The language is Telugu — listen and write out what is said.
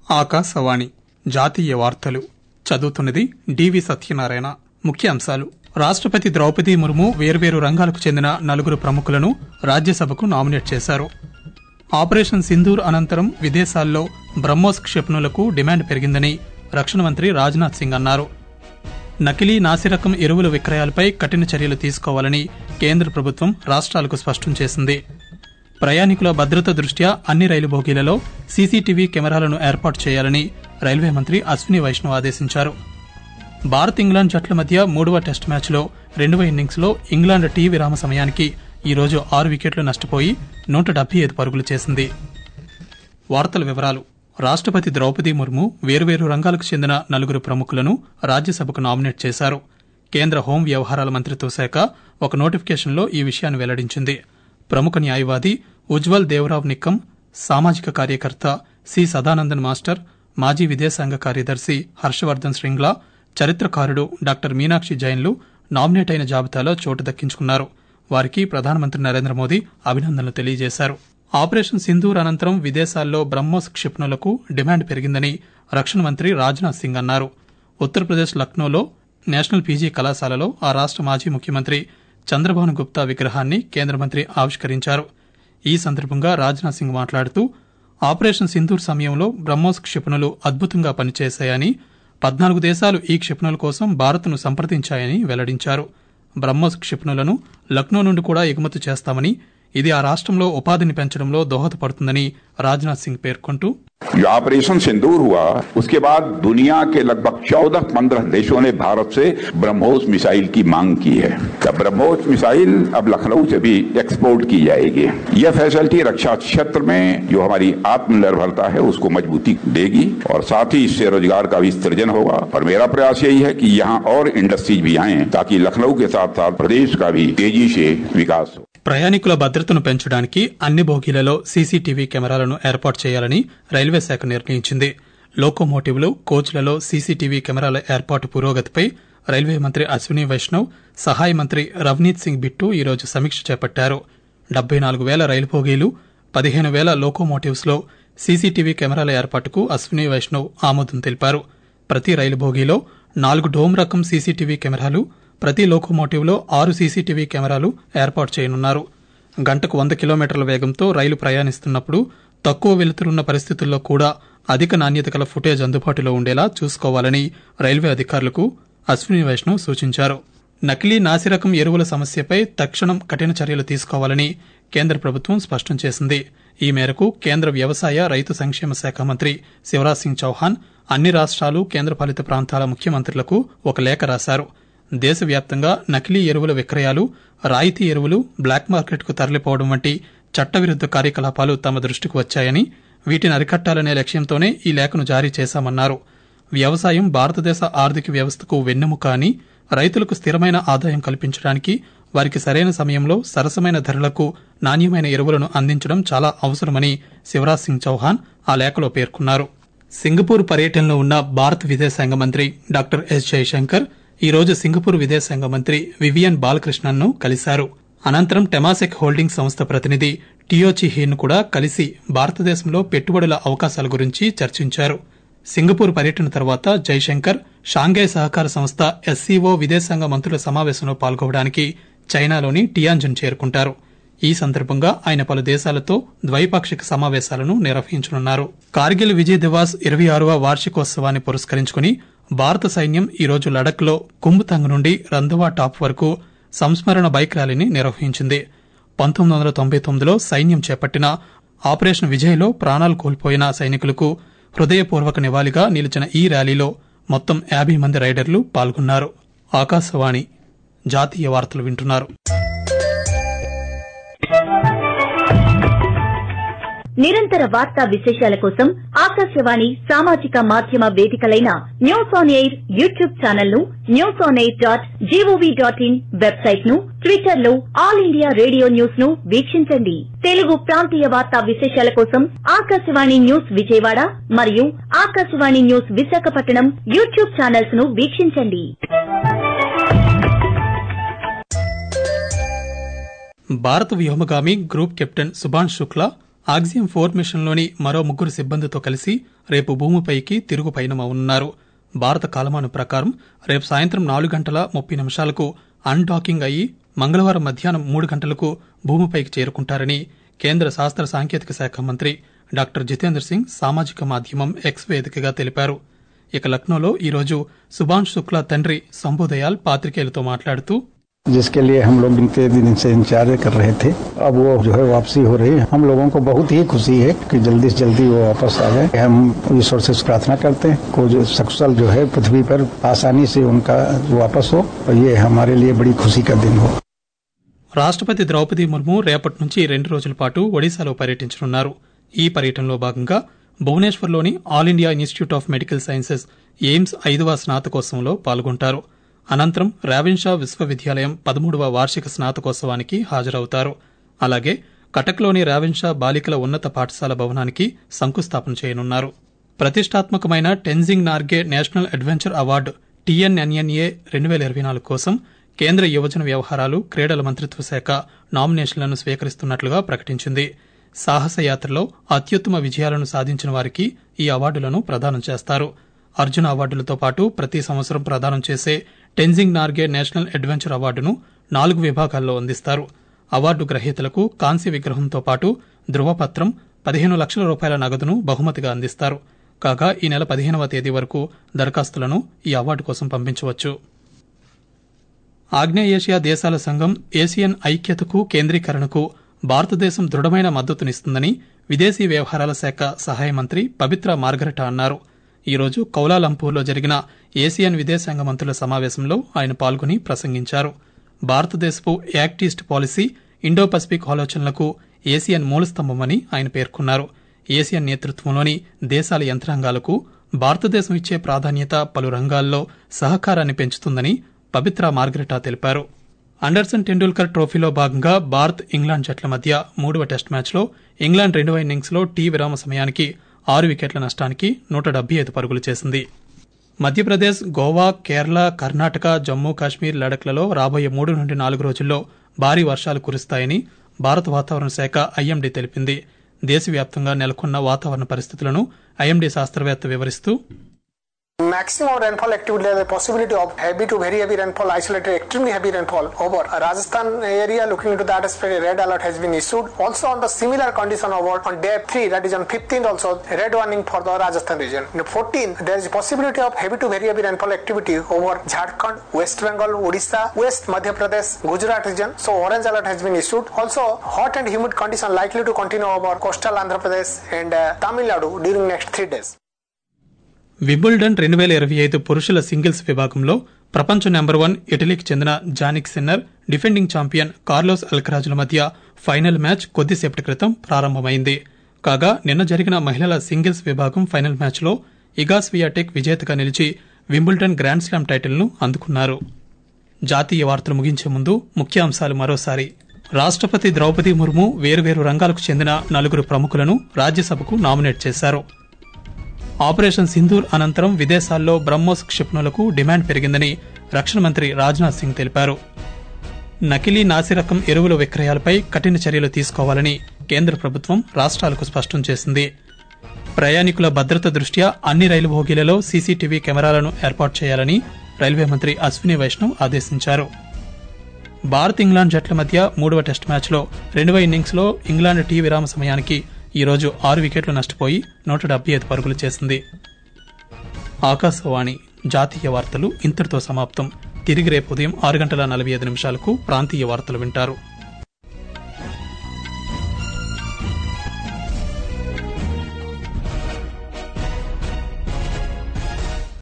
ఆకాశవాణి జాతీయ వార్తలు చదువుతున్నది డివి సత్యనారాయణ ముఖ్యాంశాలు రాష్టపతి ద్రౌపది ముర్ము వేర్వేరు రంగాలకు చెందిన నలుగురు ప్రముఖులను రాజ్యసభకు నామినేట్ చేశారు ఆపరేషన్ సింధూర్ అనంతరం విదేశాల్లో బ్రహ్మోస్ క్షిపణులకు డిమాండ్ పెరిగిందని రక్షణ మంత్రి రాజ్నాథ్ సింగ్ అన్నారు నకిలీ నాసిరకం ఎరువుల విక్రయాలపై కఠిన చర్యలు తీసుకోవాలని కేంద్ర ప్రభుత్వం రాష్ట్రాలకు స్పష్టం చేసింది ప్రయాణికుల భద్రత దృష్ట్యా అన్ని రైలు బోగీలలో సీసీటీవీ కెమెరాలను ఏర్పాటు చేయాలని రైల్వే మంత్రి అశ్విని వైష్ణవ్ ఆదేశించారు భారత్ ఇంగ్లాండ్ జట్ల మధ్య మూడవ టెస్ట్ మ్యాచ్లో రెండవ ఇన్నింగ్స్లో ఇంగ్లాండ్ టీ విరామ సమయానికి ఈ రోజు ఆరు వికెట్లు నష్టపోయి నూట డెబ్బై ఐదు పరుగులు చేసింది వార్తల వివరాలు రాష్టపతి ద్రౌపది ముర్ము వేర్వేరు రంగాలకు చెందిన నలుగురు ప్రముఖులను రాజ్యసభకు నామినేట్ చేశారు కేంద్ర హోం వ్యవహారాల మంత్రిత్వ శాఖ ఒక నోటిఫికేషన్లో ఈ విషయాన్ని వెల్లడించింది ప్రముఖ న్యాయవాది ఉజ్వల్ దేవరావ్ నిక్కం సామాజిక కార్యకర్త సి సదానందన్ మాస్టర్ మాజీ విదేశాంగ కార్యదర్శి హర్షవర్ధన్ శ్రింగ్లా చరిత్రకారుడు డాక్టర్ మీనాక్షి జైన్లు నామినేట్ అయిన జాబితాలో చోటు దక్కించుకున్నారు వారికి ప్రధానమంత్రి నరేంద్ర మోదీ అభినందనలు తెలియజేశారు ఆపరేషన్ సింధూర్ అనంతరం విదేశాల్లో బ్రహ్మోస్ క్షిపణులకు డిమాండ్ పెరిగిందని రక్షణ మంత్రి రాజ్నాథ్ సింగ్ అన్నారు ఉత్తరప్రదేశ్ లక్నోలో నేషనల్ పీజీ కళాశాలలో ఆ రాష్ట మాజీ ముఖ్యమంత్రి చంద్రభాను గుప్తా విగ్రహాన్ని కేంద్ర మంత్రి ఆవిష్కరించారు ఈ సందర్భంగా రాజ్నాథ్ సింగ్ మాట్లాడుతూ ఆపరేషన్ సింధూర్ సమయంలో బ్రహ్మోస్ క్షిపణులు అద్భుతంగా పనిచేశాయని పద్నాలుగు దేశాలు ఈ క్షిపణుల కోసం భారత్ను సంప్రదించాయని వెల్లడించారు బ్రహ్మోస్ క్షిపణులను లక్నో నుండి కూడా ఎగుమతి చేస్తామని ఇది ఆ రాష్ట్రంలో ఉపాధిని పెంచడంలో దోహదపడుతుందని రాజ్నాథ్ సింగ్ పేర్కొంటూ जो ऑपरेशन सिंदूर हुआ उसके बाद दुनिया के लगभग चौदह पंद्रह देशों ने भारत से ब्रह्मोस मिसाइल की मांग की है तब ब्रह्मोस मिसाइल अब लखनऊ से भी एक्सपोर्ट की जाएगी यह फैसिलिटी रक्षा क्षेत्र में जो हमारी आत्मनिर्भरता है उसको मजबूती देगी और साथ ही इससे रोजगार का भी सृजन होगा और मेरा प्रयास यही है कि यहाँ और इंडस्ट्रीज भी आए ताकि लखनऊ के साथ साथ प्रदेश का भी तेजी से विकास हो ప్రయాణికుల భద్రతను పెంచడానికి అన్ని బోగీలలో సీసీటీవీ కెమెరాలను ఏర్పాటు చేయాలని రైల్వే శాఖ నిర్ణయించింది లోకోమోటివ్లు కోచ్లలో సీసీటీవీ కెమెరాల ఏర్పాటు పురోగతిపై రైల్వే మంత్రి అశ్విని వైష్ణవ్ సహాయ మంత్రి రవ్నీత్ సింగ్ బిట్టు ఈరోజు సమీక్ష చేపట్టారు డెబ్బై నాలుగు వేల రైలు బోగీలు పదిహేను వేల లోకోమోటివ్స్ లో సీసీటీవీ కెమెరాల ఏర్పాటుకు అశ్విని వైష్ణవ్ ఆమోదం తెలిపారు ప్రతి రైలు బోగీలో నాలుగు డోమ్ రకం సీసీటీవీ కెమెరాలు ప్రతి లోకోమోటివ్లో ఆరు సీసీటీవీ కెమెరాలు ఏర్పాటు చేయనున్నారు గంటకు వంద కిలోమీటర్ల వేగంతో రైలు ప్రయాణిస్తున్నప్పుడు తక్కువ వెలుతురున్న పరిస్థితుల్లో కూడా అధిక నాణ్యత గల ఫుటేజ్ అందుబాటులో ఉండేలా చూసుకోవాలని రైల్వే అధికారులకు అశ్విని వైష్ణవ్ సూచించారు నకిలీ నాసిరకం ఎరువుల సమస్యపై తక్షణం కఠిన చర్యలు తీసుకోవాలని కేంద్ర ప్రభుత్వం స్పష్టం చేసింది ఈ మేరకు కేంద్ర వ్యవసాయ రైతు సంక్షేమ శాఖ మంత్రి శివరాజ్ సింగ్ చౌహాన్ అన్ని రాష్ట్రాలు కేంద్రపాలిత ప్రాంతాల ముఖ్యమంత్రులకు ఒక లేఖ రాశారు దేశవ్యాప్తంగా నకిలీ ఎరువుల విక్రయాలు రాయితీ ఎరువులు బ్లాక్ మార్కెట్కు తరలిపోవడం వంటి చట్టవిరుద్ద కార్యకలాపాలు తమ దృష్టికి వచ్చాయని వీటిని అరికట్టాలనే లక్ష్యంతోనే ఈ లేఖను జారీ చేశామన్నారు వ్యవసాయం భారతదేశ ఆర్థిక వ్యవస్థకు వెన్నెముక అని రైతులకు స్థిరమైన ఆదాయం కల్పించడానికి వారికి సరైన సమయంలో సరసమైన ధరలకు నాణ్యమైన ఎరువులను అందించడం చాలా అవసరమని శివరాజ్ సింగ్ చౌహాన్ ఆ లేఖలో పేర్కొన్నారు సింగపూర్ పర్యటనలో ఉన్న భారత విదేశాంగ మంత్రి డాక్టర్ ఎస్ జయశంకర్ ఈ రోజు సింగపూర్ విదేశాంగ మంత్రి వివియన్ బాలకృష్ణన్ను కలిశారు అనంతరం టెమాసెక్ హోల్డింగ్ సంస్థ ప్రతినిధి టియోచి హీన్ కూడా కలిసి భారతదేశంలో పెట్టుబడుల అవకాశాల గురించి చర్చించారు సింగపూర్ పర్యటన తర్వాత జైశంకర్ షాంఘై సహకార సంస్థ ఎస్సీఓ విదేశాంగ మంత్రుల సమావేశంలో పాల్గొనడానికి చైనాలోని టియాన్జన్ చేరుకుంటారు ఈ సందర్భంగా ఆయన పలు దేశాలతో ద్వైపాక్షిక సమావేశాలను నిర్వహించనున్నారు కార్గిల్ విజయ్ దివాస్ ఇరవై ఆరవ వార్షికోత్సవాన్ని పురస్కరించుకుని భారత సైన్యం ఈ రోజు లడఖ్లో కుంభతంగ్ నుండి రంధవా టాప్ వరకు సంస్మరణ బైక్ ర్యాలీని నిర్వహించింది పంతొమ్మిది వందల తొంభై తొమ్మిదిలో సైన్యం చేపట్టిన ఆపరేషన్ విజయ్లో ప్రాణాలు కోల్పోయిన సైనికులకు హృదయపూర్వక నివాళిగా నిలిచిన ఈ ర్యాలీలో మొత్తం యాభై మంది రైడర్లు పాల్గొన్నారు ఆకాశవాణి జాతీయ వార్తలు వింటున్నారు నిరంతర వార్తా విశేషాల కోసం ఆకాశవాణి సామాజిక మాధ్యమ వేదికలైన news on air YouTube channel ను news on air dot G O V dot in website ను ట్విట్టర్ లో ఆల్ ఇండియా రేడియో న్యూస్ ను వీక్షించండి తెలుగు ప్రాంతీయ వార్తా విశేషాల కోసం ఆకాశవాణి న్యూస్ విజయవాడ మరియు Akashvani news Visakhapatnam YouTube channels ను వీక్షించండి భారత వ్యోమగామి group captain Subhan Shukla Axiom four మిషన్లోని మరో ముగ్గురు సిబ్బందితో కలిసి రేపు భూమిపైకి తిరుగు పయనమవునున్నారు భారత కాలమానం ప్రకారం రేపు సాయంత్రం నాలుగు గంటల ముప్పై నిమిషాలకు అన్డాకింగ్ అయ్యి మంగళవారం మధ్యాహ్నం మూడు గంటలకు భూమిపైకి చేరుకుంటారని కేంద్ర శాస్త్ర సాంకేతిక శాఖ మంత్రి డాక్టర్ జితేంద్ర సింగ్ సామాజిక మాధ్యమం ఎక్స్ వేదికగా తెలిపారు ఇక లక్నోలో ఈరోజు సుభాష్ శుక్లా తండ్రి శంభుదయాల్ పాత్రికేయులతో మాట్లాడుతూ जिसके लिए हम लोग इतने दिन से इंतजार कर रहे थे अब वो जो है वापसी हो रही है हम लोगों को बहुत ही खुशी है कि जल्दी से जल्दी वो वापस आ जाए हम ईश्वर से प्रार्थना करते हैं को जो सकुशल जो है पृथ्वी पर आसानी से उनका वापस हो और ये हमारे लिए बड़ी खुशी का दिन हो రాష్ట్రపతి ద్రౌపది ముర్ము రేపటి నుంచి రెండు రోజుల పాటు ఒడిశాలో పర్యటించనున్నారు ఈ పర్యటనలో భాగంగా భువనేశ్వర్లోని All India Institute of Medical Sciences AIIMS ఐదవ స్నాతకోత్సవంలో పాల్గొంటారు అనంతరం రావిన్షా విశ్వవిద్యాలయం పదమూడవ వార్షిక స్నాతకోత్సవానికి హాజరవుతారు అలాగే కటక్లోని రావిన్షా బాలికల ఉన్నత పాఠశాల భవనానికి శంకుస్థాపన చేయనున్నారు ప్రతిష్టాత్మకమైన Tenzing Norgay national adventure award TNNNA రెండు వేల ఇరవై నాలుగు కోసం కేంద్ర యువజన వ్యవహారాలు క్రీడల మంత్రిత్వ శాఖ నామినేషన్లను స్వీకరిస్తున్నట్లుగా ప్రకటించింది సాహస యాత్రలో అత్యుత్తమ విజయాలను సాధించిన వారికి ఈ అవార్డులను ప్రదానం చేస్తారు అర్జున అవార్డులతో పాటు ప్రతి సంవత్సరం ప్రదానం చేసే టెన్జింగ్ నార్గే నేషనల్ అడ్వెంచర్ అవార్డును నాలుగు విభాగాల్లో అందిస్తారు అవార్డు గ్రహీతలకు కాంస్య విగ్రహంతో పాటు ధృవపత్రం పదిహేను లక్షల రూపాయల నగదును బహుమతిగా అందిస్తారు కాగా ఈ నెల పదిహేనవ తేదీ వరకు దరఖాస్తులను ఈ అవార్డు కోసం పంపించవచ్చు ఆగ్నేయేషియా దేశాల సంఘం ఏసియన్ ఐక్యతకు కేంద్రీకరణకు భారతదేశం దృఢమైన మద్దతునిస్తుందని విదేశీ వ్యవహారాల శాఖ సహాయ మంత్రి పవిత్ర మార్గరట అన్నారు ఈరోజు కౌలాలంపూర్లో జరిగిన ఏసియన్ విదేశాంగ మంత్రుల సమావేశంలో ఆయన పాల్గొని ప్రసంగించారు భారతదేశపు act east policy Indo Pacific ఆలోచనలకు ఏసియన్ మూలస్తంభమని ఆయన పేర్కొన్నారు ఏసియన్ నేతృత్వంలోని దేశాల యంత్రాంగాలకు భారతదేశం ఇచ్చే ప్రాధాన్యత పలు రంగాల్లో సహకారాన్ని పెంచుతుందని పవిత్ర మార్గరెటా తెలిపారు అండర్సన్ టెండూల్కర్ ట్రోఫీలో భాగంగా భారత్ ఇంగ్లాండ్ జట్ల మధ్య మూడవ టెస్ట్ మ్యాచ్లో ఇంగ్లాండ్ రెండవ ఇన్నింగ్స్లో టీ విరామ సమయానికి ఆరు వికెట్ల నష్టానికి నూట డెబ్బై ఐదు పరుగులు చేసింది మధ్యప్రదేశ్ గోవా కేరళ కర్ణాటక జమ్మూ కాశ్మీర్ లడఖ్లలో రాబోయే మూడు నుండి నాలుగు రోజుల్లో భారీ వర్షాలు కురుస్తాయని భారత వాతావరణ శాఖ ఐఎండీ తెలిపింది దేశవ్యాప్తంగా నెలకొన్న వాతావరణ పరిస్థితులను ఐఎండీ శాస్త్రవేత్త వివరిస్తూ Maximum rainfall activity, the possibility of heavy to very heavy rainfall, isolated extremely heavy rainfall over Rajasthan area. Looking into that aspect, a red alert has been issued. Also on the similar condition over on day 3, that is on 15th also, red warning for the Rajasthan region. In 14th, there is a possibility of heavy to very heavy rainfall activity over Jharkhand, West Bengal, Odisha, West Madhya Pradesh, Gujarat region. So orange alert has been issued. Also hot and humid condition likely to continue over coastal Andhra Pradesh and uh, Tamil Nadu during next three days. Wimbledon రెండు వేల ఇరవై ఐదు పురుషుల సింగిల్స్ విభాగంలో ప్రపంచ నెంబర్ వన్ ఇటలీకి చెందిన Jannik Sinner defending champion Carlos అల్కరాజుల మధ్య ఫైనల్ మ్యాచ్ కొద్దిసేపటి క్రితం ప్రారంభమైంది కాగా నిన్న జరిగిన మహిళల సింగిల్స్ విభాగం ఫైనల్ మ్యాచ్లో ఇగా స్వియాటెక్ విజేతగా నిలిచి వింబుల్డన్ గ్రాండ్ స్లామ్ టైటిల్ను అందుకున్నారు జాతీయ వార్తలు ముగించే ముందు ముఖ్యాంశాలు మరోసారి రాష్ట్రపతి ద్రౌపది ముర్ము వేరువేరు రంగాలకు చెందిన నలుగురు ప్రముఖులను రాజ్యసభకు నామినేట్ చేశారు ఆపరేషన్ సింధూర్ అనంతరం విదేశాల్లో బ్రహ్మోస్ క్షిపణులకు డిమాండ్ పెరిగిందని రక్షణ మంత్రి రాజ్నాథ్ సింగ్ తెలిపారు నకిలీ నాసిరకం ఎరువుల విక్రయాలపై కఠిన చర్యలు తీసుకోవాలని కేంద్ర ప్రభుత్వం రాష్ట్రాలకు స్పష్టం చేసింది ప్రయాణికుల భద్రత దృష్ట్యా అన్ని రైలు బోగీలలో సీసీటీవీ కెమెరాలను ఏర్పాటు చేయాలని రైల్వే మంత్రి అశ్విని వైష్ణవ్ ఆదేశించారు భారత్ ఇంగ్లాండ్ జట్ల మధ్య మూడవ టెస్ట్ మ్యాచ్లో రెండవ ఇన్నింగ్స్లో ఇంగ్లాండ్ టీ విరామ సమయానికి ఈ రోజు ఆరు వికెట్లు నష్టపోయి నూట డెబ్బై ఐదు పరుగులు చేసింది ఆకాశవాణి జాతీయ వార్తలు ఇంతటితో సమాప్తం తిరిగి రేపు ఉదయం ఆరు గంటల నలభై ఐదు నిమిషాలకు ప్రాంతీయ వార్తలు వింటారు